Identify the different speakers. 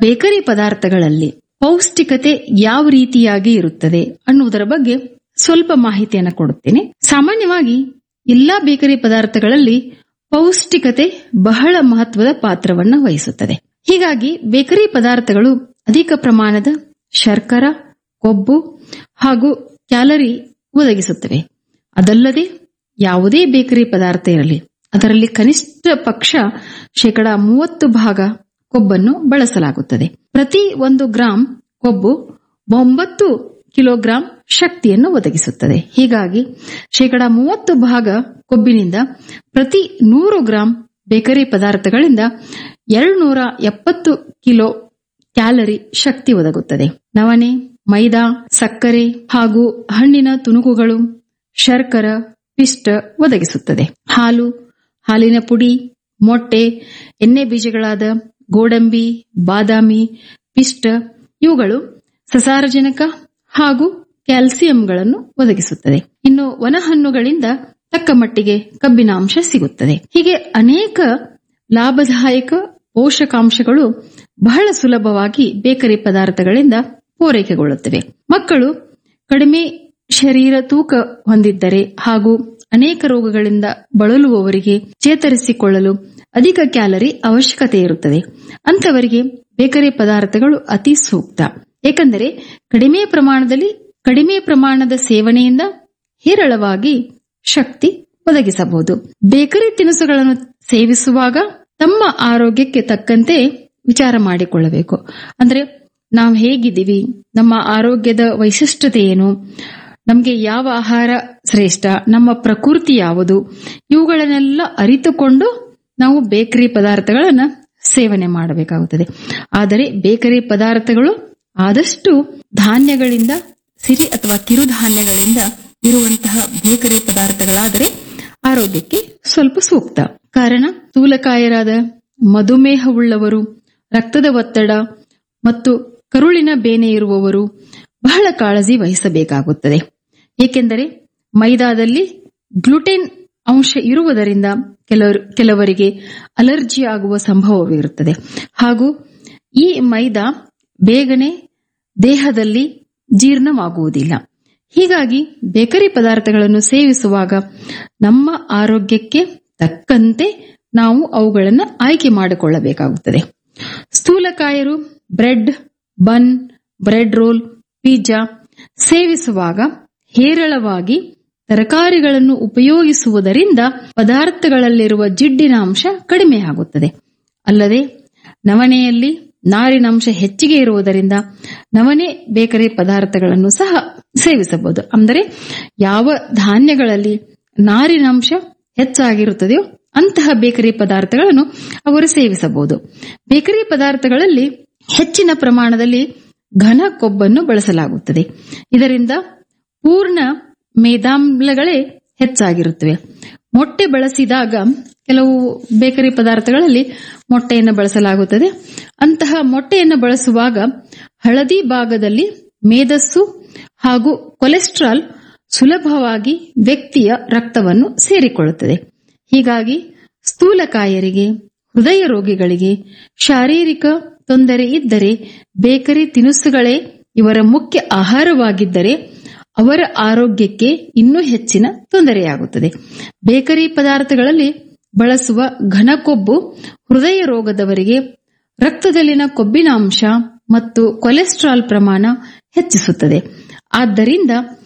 Speaker 1: bakery ಪದಾರ್ಥಗಳಲ್ಲಿ ಪೌಷ್ಟಿಕತೆ ಯಾವ ರೀತಿಯಾಗಿ ಇರುತ್ತದೆ ಅನ್ನುವುದರ ಬಗ್ಗೆ ಸ್ವಲ್ಪ ಮಾಹಿತಿಯನ್ನು ಕೊಡುತ್ತೇನೆ ಸಾಮಾನ್ಯವಾಗಿ ಎಲ್ಲಾ ಬೇಕರಿ ಪದಾರ್ಥಗಳಲ್ಲಿ ಪೌಷ್ಟಿಕತೆ ಬಹಳ ಮಹತ್ವದ ಪಾತ್ರವನ್ನು ವಹಿಸುತ್ತದೆ ಹೀಗಾಗಿ ಬೇಕರಿ ಪದಾರ್ಥಗಳು ಅಧಿಕ ಪ್ರಮಾಣದ ಶರ್ಕರ ಕೊಬ್ಬು ಹಾಗೂ ಕ್ಯಾಲರಿ ಒದಗಿಸುತ್ತವೆ ಅದಲ್ಲದೆ ಯಾವುದೇ ಬೇಕರಿ ಪದಾರ್ಥ ಇರಲಿ ಅದರಲ್ಲಿ ಕನಿಷ್ಠ ಪಕ್ಷ ಶೇಕಡ ಮೂವತ್ತು ಭಾಗ ಕೊಬ್ಬನ್ನು ಬಳಸಲಾಗುತ್ತದೆ ಪ್ರತಿ ಒಂದು ಗ್ರಾಂ ಕೊಬ್ಬು ಒಂಬತ್ತು ಕಿಲೋಗ್ರಾಂ ಶಕ್ತಿಯನ್ನು ಒದಗಿಸುತ್ತದೆ ಹೀಗಾಗಿ ಶೇಕಡ ಮೂವತ್ತು ಭಾಗ ಕೊಬ್ಬಿನಿಂದ ಪ್ರತಿ ನೂರು ಗ್ರಾಂ ಬೇಕರಿ ಪದಾರ್ಥಗಳಿಂದ ಎರಡ್ನೂರ ಎಪ್ಪತ್ತು ಕಿಲೋ ಕ್ಯಾಲರಿ ಶಕ್ತಿ ಒದಗುತ್ತದೆ ನವಣೆ ಮೈದಾ ಸಕ್ಕರೆ ಹಾಗೂ ಹಣ್ಣಿನ ತುಣುಕುಗಳು ಶರ್ಕರ ಪಿಷ್ಟ ಒದಗಿಸುತ್ತದೆ ಹಾಲು ಹಾಲಿನ ಪುಡಿ ಮೊಟ್ಟೆ ಎಣ್ಣೆ ಬೀಜಗಳಾದ ಗೋಡಂಬಿ ಬಾದಾಮಿ ಪಿಷ್ಟ ಇವುಗಳು ಸಸಾರಜನಕ ಹಾಗೂ ಕ್ಯಾಲ್ಸಿಯಂಗಳನ್ನು ಒದಗಿಸುತ್ತದೆ ಇನ್ನು ವನಹಣ್ಣುಗಳಿಂದ ತಕ್ಕ ಮಟ್ಟಿಗೆ ಕಬ್ಬಿನಾಂಶ ಸಿಗುತ್ತದೆ ಹೀಗೆ ಅನೇಕ ಲಾಭದಾಯಕ ಪೋಷಕಾಂಶಗಳು ಬಹಳ ಸುಲಭವಾಗಿ ಬೇಕರಿ ಪದಾರ್ಥಗಳಿಂದ ಪೂರೈಕೆಗೊಳ್ಳುತ್ತವೆ ಮಕ್ಕಳು ಕಡಿಮೆ ಶರೀರ ತೂಕ ಹೊಂದಿದ್ದರೆ ಹಾಗೂ ಅನೇಕ ರೋಗಗಳಿಂದ ಬಳಲುವವರಿಗೆ ಚೇತರಿಸಿಕೊಳ್ಳಲು ಅಧಿಕ ಕ್ಯಾಲರಿ ಅವಶ್ಯಕತೆ ಇರುತ್ತದೆ ಅಂತವರಿಗೆ ಬೇಕರಿ ಪದಾರ್ಥಗಳು ಅತಿ ಸೂಕ್ತ ಏಕೆಂದರೆ ಕಡಿಮೆ ಪ್ರಮಾಣದಲ್ಲಿ ಕಡಿಮೆ ಪ್ರಮಾಣದ ಸೇವನೆಯಿಂದ ಹೇರಳವಾಗಿ ಶಕ್ತಿ ಒದಗಿಸಬಹುದು ಬೇಕರಿ ತಿನಿಸುಗಳನ್ನು ಸೇವಿಸುವಾಗ ತಮ್ಮ ಆರೋಗ್ಯಕ್ಕೆ ತಕ್ಕಂತೆ ವಿಚಾರ ಮಾಡಿಕೊಳ್ಳಬೇಕು ಅಂದ್ರೆ ನಾವು ಹೇಗಿದ್ದೀವಿ ನಮ್ಮ ಆರೋಗ್ಯದ ವೈಶಿಷ್ಟ್ಯತೆ ಏನು ನಮಗೆ ಯಾವ ಆಹಾರ ಶ್ರೇಷ್ಠ ನಮ್ಮ ಪ್ರಕೃತಿ ಯಾವುದು ಇವುಗಳನ್ನೆಲ್ಲ ಅರಿತುಕೊಂಡು ನಾವು ಬೇಕರಿ ಪದಾರ್ಥಗಳನ್ನ ಸೇವನೆ ಮಾಡಬೇಕಾಗುತ್ತದೆ ಆದರೆ ಬೇಕರಿ ಪದಾರ್ಥಗಳು ಆದಷ್ಟು ಧಾನ್ಯಗಳಿಂದ ಸಿರಿ ಅಥವಾ ಕಿರುಧಾನ್ಯಗಳಿಂದ ಇರುವಂತಹ ಬೇಕರಿ ಪದಾರ್ಥಗಳಾದರೆ ಆರೋಗ್ಯಕ್ಕೆ ಸ್ವಲ್ಪ ಸೂಕ್ತ ಕಾರಣ ಸ್ಥೂಲಕಾಯರಾದ ಮಧುಮೇಹವುಳ್ಳವರು ರಕ್ತದ ಒತ್ತಡ ಮತ್ತು ಕರುಳಿನ ಬೇನೆ ಇರುವವರು ಬಹಳ ಕಾಳಜಿ ವಹಿಸಬೇಕಾಗುತ್ತದೆ ಏಕೆಂದರೆ ಮೈದಾದಲ್ಲಿ ಗ್ಲುಟೆನ್ ಅಂಶ ಇರುವುದರಿಂದ ಕೆಲವರು ಕೆಲವರಿಗೆ ಅಲರ್ಜಿ ಆಗುವ ಸಂಭವವಿರುತ್ತದೆ ಹಾಗೂ ಈ ಮೈದಾ ಬೇಗನೆ ದೇಹದಲ್ಲಿ ಜೀರ್ಣವಾಗುವುದಿಲ್ಲ ಹೀಗಾಗಿ ಬೇಕರಿ ಪದಾರ್ಥಗಳನ್ನು ಸೇವಿಸುವಾಗ ನಮ್ಮ ಆರೋಗ್ಯಕ್ಕೆ ತಕ್ಕಂತೆ ನಾವು ಅವುಗಳನ್ನು ಆಯ್ಕೆ ಮಾಡಿಕೊಳ್ಳಬೇಕಾಗುತ್ತದೆ ಸ್ಥೂಲಕಾಯರು bread bun bread roll pizza ಸೇವಿಸುವಾಗ ಹೇರಳವಾಗಿ ತರಕಾರಿಗಳನ್ನು ಉಪಯೋಗಿಸುವುದರಿಂದ ಪದಾರ್ಥಗಳಲ್ಲಿರುವ ಜಿಡ್ಡಿನ ಅಂಶ ಕಡಿಮೆಯಾಗುತ್ತದೆ ಅಲ್ಲದೆ ನವಣೆಯಲ್ಲಿ ನಾರಿನಾಂಶ ಹೆಚ್ಚಿಗೆ ಇರುವುದರಿಂದ ನವಣೆ ಬೇಕರಿ ಪದಾರ್ಥಗಳನ್ನು ಸಹ ಸೇವಿಸಬಹುದು ಅಂದರೆ ಯಾವ ಧಾನ್ಯಗಳಲ್ಲಿ ನಾರಿನಾಂಶ ಹೆಚ್ಚಾಗಿರುತ್ತದೆಯೋ ಅಂತಹ ಬೇಕರಿ ಪದಾರ್ಥಗಳನ್ನು ಅವರು ಸೇವಿಸಬಹುದು ಬೇಕರಿ ಪದಾರ್ಥಗಳಲ್ಲಿ ಹೆಚ್ಚಿನ ಪ್ರಮಾಣದಲ್ಲಿ ಘನ ಕೊಬ್ಬನ್ನು ಬಳಸಲಾಗುತ್ತದೆ ಇದರಿಂದ ಪೂರ್ಣ ಮೇದಾಮ್ಲಗಳೇ ಹೆಚ್ಚಾಗಿರುತ್ತವೆ ಮೊಟ್ಟೆ ಬಳಸಿದಾಗ ಕೆಲವು ಬೇಕರಿ ಪದಾರ್ಥಗಳಲ್ಲಿ ಮೊಟ್ಟೆಯನ್ನು ಬಳಸಲಾಗುತ್ತದೆ ಅಂತಹ ಮೊಟ್ಟೆಯನ್ನು ಬಳಸುವಾಗ ಹಳದಿ ಭಾಗದಲ್ಲಿ ಮೇಧಸ್ಸು ಹಾಗೂ ಕೊಲೆಸ್ಟ್ರಾಲ್ ಸುಲಭವಾಗಿ ವ್ಯಕ್ತಿಯ ರಕ್ತವನ್ನು ಸೇರಿಕೊಳ್ಳುತ್ತದೆ ಹೀಗಾಗಿ ಸ್ಥೂಲಕಾಯರಿಗೆ ಹೃದಯ ರೋಗಿಗಳಿಗೆ ಶಾರೀರಿಕ ತೊಂದರೆ ಇದ್ದರೆ ಬೇಕರಿ ತಿನಿಸುಗಳೇ ಇವರ ಮುಖ್ಯ ಆಹಾರವಾಗಿದ್ದರೆ ಅವರ ಆರೋಗ್ಯಕ್ಕೆ ಇನ್ನೂ ಹೆಚ್ಚಿನ ತೊಂದರೆಯಾಗುತ್ತದೆ ಬೇಕರಿ ಪದಾರ್ಥಗಳಲ್ಲಿ ಬಳಸುವ ಘನಕೊಬ್ಬು ಹೃದಯ ರೋಗದವರಿಗೆ ರಕ್ತದಲ್ಲಿನ ಕೊಬ್ಬಿನ ಅಂಶ ಮತ್ತು ಕೊಲೆಸ್ಟ್ರಾಲ್ ಪ್ರಮಾಣ ಹೆಚ್ಚಿಸುತ್ತದೆ ಆದ್ದರಿಂದ